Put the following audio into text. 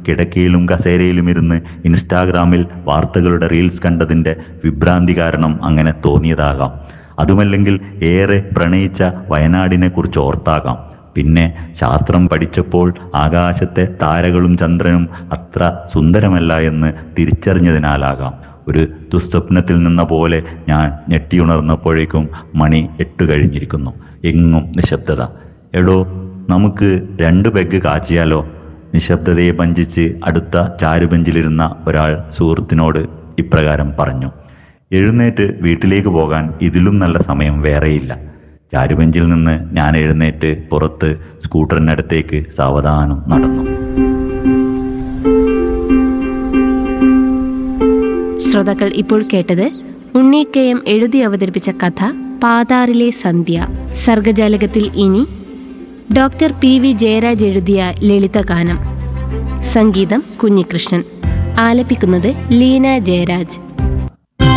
കിടക്കയിലും കസേരയിലും ഇരുന്ന് ഇൻസ്റ്റാഗ്രാമിൽ വാർത്തകളുടെ റീൽസ് കണ്ടതിൻ്റെ വിഭ്രാന്തി കാരണം അങ്ങനെ തോന്നിയതാകാം അതുമല്ലെങ്കിൽ ഏറെ പ്രണയിച്ച വയനാടിനെ കുറിച്ച് ഓർത്താകാം പിന്നെ ശാസ്ത്രം പഠിച്ചപ്പോൾ ആകാശത്തെ താരകളും ചന്ദ്രനും അത്ര സുന്ദരമല്ല എന്ന് തിരിച്ചറിഞ്ഞതിനാലാകാം ഒരു ദുസ്വപ്നത്തിൽ നിന്ന പോലെ ഞാൻ ഞെട്ടിയുണർന്നപ്പോഴേക്കും മണി എട്ട് കഴിഞ്ഞിരിക്കുന്നു എങ്ങും നിശബ്ദത എടോ നമുക്ക് രണ്ട് പെഗ് കാച്ചിയാലോ നിശബ്ദതയെ ഭഞ്ചിച്ച് അടുത്ത ചാരുബെഞ്ചിലിരുന്ന ഒരാൾ സുഹൃത്തിനോട് ഇപ്രകാരം പറഞ്ഞു എഴുന്നേറ്റ് വീട്ടിലേക്ക് പോകാൻ ഇതിലും നല്ല സമയം വേറെയില്ല ചാരുബെഞ്ചിൽ നിന്ന് ഞാൻ എഴുന്നേറ്റ് പുറത്ത് സ്കൂട്ടറിനടുത്തേക്ക് സാവധാനം നടന്നു ശ്രോതാക്കൾ ഇപ്പോൾ കേട്ടത് ഉണ്ണി കെ എം എഴുതി അവതരിപ്പിച്ച കഥ പാതാറിലെ സന്ധ്യ സർഗജാലകത്തിൽ ഇനി ഡോക്ടർ പി വി ജയരാജ് എഴുതിയ ലളിതഗാനം സംഗീതം കുഞ്ഞികൃഷ്ണൻ ആലപിക്കുന്നത് ലീന ജയരാജ്